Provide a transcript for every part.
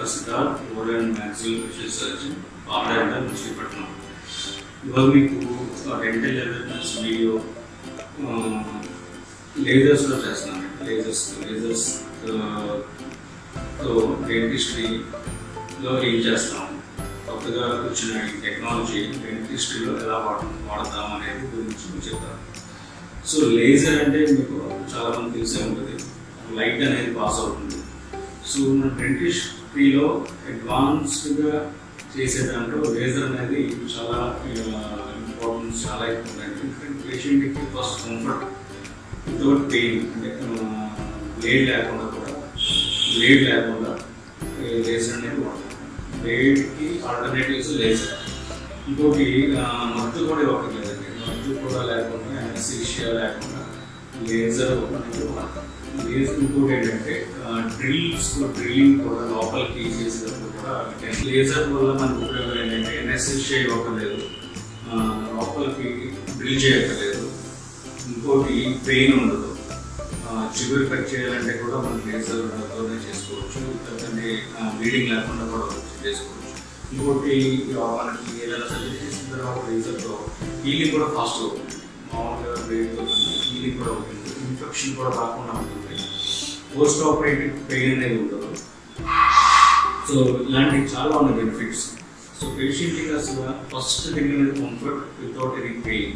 Siddharth or and maximum special surgeon పాపడాడ విశాఖపట్నం ఇవాళ మీకు డెంటల్ అవేర్నెస్ వీడియో లేజర్స్లో చేస్తున్నాను లేజర్స్ లేజర్స్ తో డెంటిస్ట్రీలో ఏం చేస్తాం కొత్తగా వచ్చిన ఈ టెక్నాలజీ డెంటిస్ట్రీలో ఎలా వాడ వాడతాం అనేది గురించి మీకు చెప్తాను సో లేజర్ అంటే మీకు చాలా మంది తెలిసే ఉంటుంది లైట్ అనేది పాస్ అవుతుంది సో మన డెంటిస్ట్రీలో అడ్వాన్స్డ్గా చేసే దాంట్లో లేజర్ అనేది చాలా ఇంపార్టెన్స్ చాలా ఎక్కువ ఎందుకంటే పేషెంట్కి ఫస్ట్ కంఫర్ట్ వితౌట్ పెయిన్ అంటే బ్లేడ్ లేకుండా కూడా బ్లేడ్ లేకుండా లేజర్ అనేది వాడతాం బ్లేడ్కి ఆల్టర్నేటివ్స్ లేజర్ ఇంకోటి ఆ, మత్తు కూడా ఇవ్వట్లేదండి మత్తు కూడా లేకుండా అనస్థీషియా లేకుండా లేజర్ అనేది వాడతాం లేజర్ ఇంకోటి ఏంటంటే డ్రిల్స్ డ్రిల్లింగ్ కూడా లోపలికి చేసేటప్పుడు కూడా లేజర్ వల్ల మనకు ఉపయోగం ఏంటంటే అనస్థీషియా ఇవ్వట్లేదు ఆ, లోపలికి డ్రిల్ చేయక్కర్లేదు ఇంకోటి పెయిన్ ఉండదు ఆ, చిగురు కట్ చేయాలంటే కూడా మనం లేజర్తోనే చేసుకోవచ్చు లేదంటే బ్లీడింగ్ లేకుండా కూడా చేసుకోవచ్చు ఇంకోటి ఆ, మనకి ఏదైనా సర్జరీ చేసిన తర్వాత లేజర్తో హీలింగ్ కూడా ఫాస్ట్ అవుతుంది మామూలుగా బ్లేడ్తో హీలింగ్ కూడా అవుతుంది ఇన్ఫెక్షన్ కూడా రాకుండా ఉంటుంది పోస్ట్ ఆపరేటివ్ పెయిన్ అనేది ఉండదు సో ఇలాంటి చాలా ఉన్నాయి బెనిఫిట్స్ సో పేషెంట్కి అసలు ఫస్ట్ థింగ్ అనేది comfort without any pain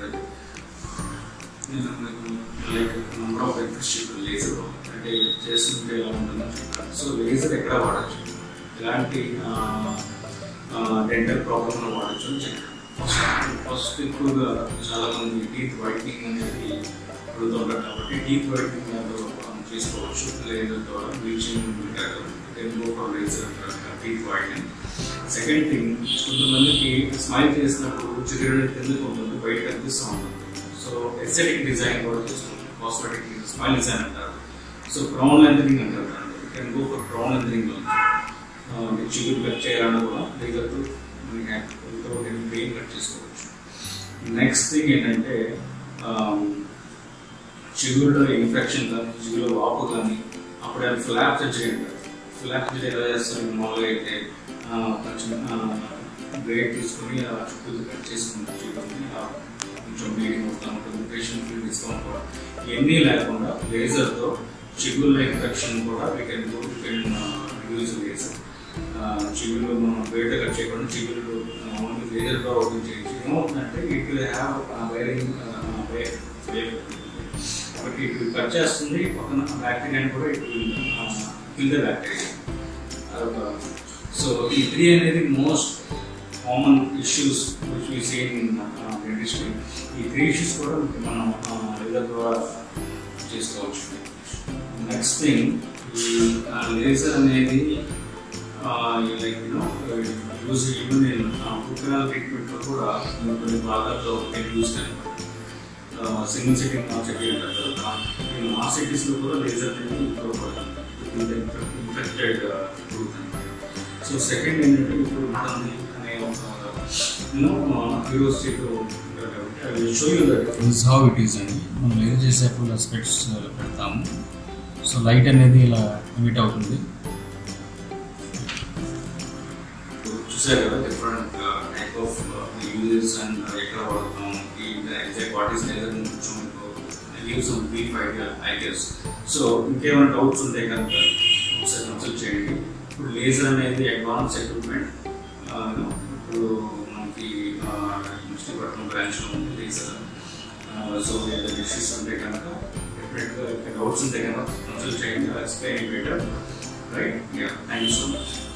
like number of benefits చెప్పాను లేజర్ అంటే చేస్తుంటే ఎలా ఉంటుంది సో లేజర్ ఎక్కడ వాడచ్చు ఇలాంటి డెంటల్ ప్రాబ్లమ్ వాడచ్చు అని చెప్పాను ఫస్ట్ ఎక్కువగా చాలా మంది టీత్ వైట్నింగ్ అనేది అడుగుతుంటారు కాబట్టి టీత్ వైట్నింగ్ చేసుకోవచ్చు లేజర్ ద్వారా బ్లీచింగ్ టెంపో for laser teeth whitening second thing కొంతమందికి స్మైల్ చేసినప్పుడు చిగురు కిందకు ఉంటుంది బయట కనిపిస్తూ ఉంటుంది సో ఎస్థెటిక్ డిజైన్ కూడా చేస్తుంది కాస్మెటిక్ స్మైల్ డిజైన్ అంటారు సో క్రౌన్ లెంథనింగ్ అంటారు can go for crown lengthening అంటే చిగురు కట్ చేయాలన్నా కూడా లేజర్తో మనకి పెయిన్ కట్ చేసుకోవచ్చు నెక్స్ట్ థింగ్ ఏంటంటే చిగురులో ఇన్ఫెక్షన్ కానీ చిగురులో వాపు కానీ అప్పుడు అది ఫ్లాప్ సర్జరీ అంటారు ఫ్లాప్ సర్జరీ ఎలా చేస్తారు మామూలుగా అయితే ఆ, కొంచెం బ్రేక్ తీసుకొని ఆ చుట్టూ కట్ చేసుకుంటూ చిగురుని ఆ, కొంచెం బ్లీడింగ్ అవుతూ ఉంటుంది పేషెంట్ ఫీల్ డిస్కౌంట్ కూడా ఇవన్నీ లేకుండా లేజర్తో చిగుళ్ళ ఇన్ఫెక్షన్ కూడా we can go we can use laser చిగుళ్ళు మనం బయట కట్ చేయకుండా చిగుళ్ళు ఓన్లీ లేజర్గా ఓపెన్ చేయించి ఏమవుతుందంటే it will have wiring but it will cut చేస్తుంది పక్కన బ్యాక్టీరియా కూడా it will kill the bacteria so ఈ త్రీ అనేది most common issues which we same in dentistry ఈ త్రీ ఇష్యూస్ కూడా మనం లేజర్ ద్వారా చేసుకోవచ్చు నెక్స్ట్ థింగ్ ఈ లేజర్ అనేది like you know use even in కుక్కరాల ట్రీట్మెంట్లో కూడా కొన్ని కొన్ని భాగాల్లో యూజ్ అనమాట సింగిల్ సిట్టింగ్ నాన్ సిట్టింగ్ అంటారు కదా ఈ ఆ సిటీస్లో కూడా లేజర్ అనేది ఉపయోగపడుతుంది ఇన్ఫెక్టెడ్ గ్రూత్ అనమాట సో సెకండ్ ఏంటంటే ఇప్పుడు ఉంటుంది అనే ఒక క్యూరియాసిటీతో show you that this how it is అండి మనం ఏది చేసేప్పుడు స్పెట్స్ పెడతాము సో లైట్ అనేది ఇలా ఎమిట్ అవుతుంది చూసారు కదా different type of uses and ఎక్కడ వాడతాం ఈ ఎగ్జాక్ట్ వాట్ ఈస్ లేదర్ కొంచెం give some brief idea I guess so ఇంకేమైనా డౌట్స్ ఉంటే కనుక ఒకసారి కన్సల్ట్ చేయండి ఇప్పుడు లేజర్ అనేది అడ్వాన్స్ ఎక్విప్మెంట్ ఇప్పుడు మనకి విశాఖపట్నం బ్రాంచ్లో ఉంది లేజర్ సో ఏదైనా ఇష్యూస్ ఉంటే కనుక డెఫినెట్గా డౌట్స్ ఉంటే కనుక కన్సల్ట్ చేయండి explain better right yeah thank you so much